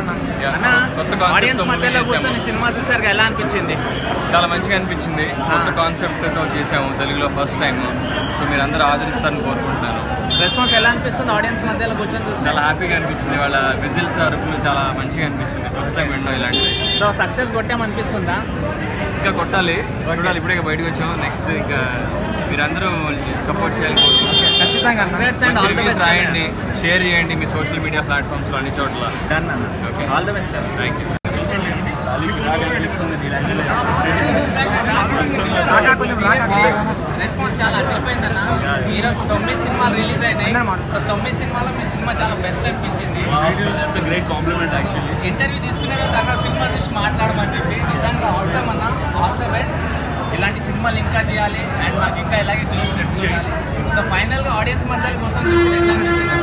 అన్న Yeah. అన్న కొత్త concept ఆడియన్స్ తో మధ్యలో movie చేశాము. కూర్చొని సినిమా చూసారు ఎలా అనిపించింది చాలా మంచిగా అనిపించింది కొత్త కాన్సెప్ట్ తో చేసాము తెలుగులో ఫస్ట్ టైం సో మీరు అందరూ ఆదరిస్తారని కోరుకుంటున్నాను రెస్పాన్స్ ఎలా అనిపిస్తుంది ఆడియన్స్ మధ్యలో కూర్చొని చూస్తే చాలా హ్యాపీగా అనిపించింది వాళ్ళ విజిల్స్ అరుపులు చాలా మంచిగా అనిపించింది ఫస్ట్ టైం వినడం ఇలాంటివి సో సక్సెస్ కొట్టామనిపిస్తుందా ఇంకా కొట్టాలి చూడాలి ఇప్పుడే బయటకు వచ్చాము నెక్స్ట్ ఇంకా మీరందరూ సపోర్ట్ చేయాలి కోరుకుంటున్నాను ఖచ్చితంగా congrats and all the reviews best రాయండి షేర్ చేయండి మీ సోషల్ మీడియా ప్లాట్ఫామ్స్ లో అన్ని చోట్ల డన్ అన్న Okay. All the best thank you response చాలా అదిరిపోయింది అన్న ఈరోజు తొమ్మిది సినిమాలు రిలీజ్ అయినాయి సో తొమ్మిది సినిమాలో మీ సినిమా చాలా బెస్ట్ అనిపించింది that's a great compliment actually interview తీసుకునే రోజు అన్న సినిమా చూసి మాట్లాడమని చెప్పి నిజంగా అవసరం అన్న ఆల్ ద బెస్ట్ ఇలాంటి సినిమాలు ఇంకా తీయాలి అండ్ మాకు ఇంకా ఇలాగే చూసినట్టు చూడాలి సో ఫైనల్ గా ఆడియన్స్ మధ్యలో కోసం చూసి ఎట్లా అనిపించింది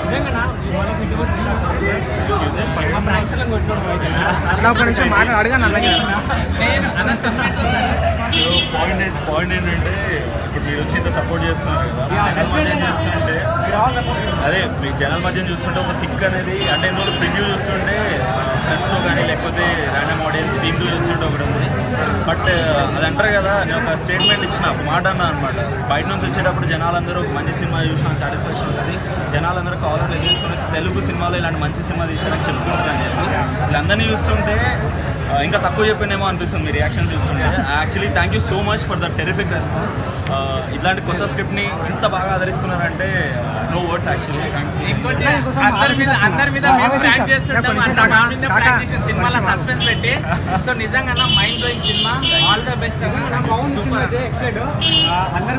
నేను అన్న సినిమా ఎట్లా ఉందన్న? సో పాయింట్ పాయింట్ ఏంటంటే ఇప్పుడు మీరు వచ్చి ఇంత సపోర్ట్ చేస్తున్నారు కదా జనాల మధ్య చూస్తుంటే అదే మీ జనాల మధ్య చూస్తుంటే ఒక కిక్ అనేది అంటే నువ్వు ప్రివ్యూ చూస్తుంటే ప్రెస్తో కానీ లేకపోతే ర్యాండమ్ ఆడియన్స్ టీమ్తో చూస్తుంటే ఒకటి ఉంది బట్ అది అంటారు కదా నేను ఒక స్టేట్మెంట్ ఇచ్చిన ఒక మాట అన్నా అనమాట బయట నుంచి వచ్చేటప్పుడు జనాలందరూ ఒక మంచి సినిమా చూసిన సాటిస్ఫాక్షన్ ఉంటుంది జనాలందరూ కాలర్లు ఎగేసుకుని తెలుగు సినిమాలో ఇలాంటి మంచి సినిమా తీసారని చెప్పుకుంటారు అని చెప్పి వీళ్ళందరినీ చూస్తుంటే ఆ, ఇంకా తక్కువ చెప్పినేమో అనిపిస్తుంది మీ రియాక్షన్స్ చూస్తుంటే actually thank you so much for the terrific response ఇట్లాంటి కొత్త స్క్రిప్ట్ని ఇంత బాగా ఆదరిస్తున్నారంటే నో వర్డ్స్ యాక్చువల్లీ ఇంకోటి అందరి మీద అందరి మీద మేము ప్రాక్టీస్ చేస్తుంటాం అంట నా మీద ప్రాక్టీస్ చేసి సినిమాలో సస్పెన్స్ పెట్టి సో నిజంగా మైండ్ బ్లోయింగ్ సినిమా ఆల్ ద బెస్ట్ అన్న సూపర్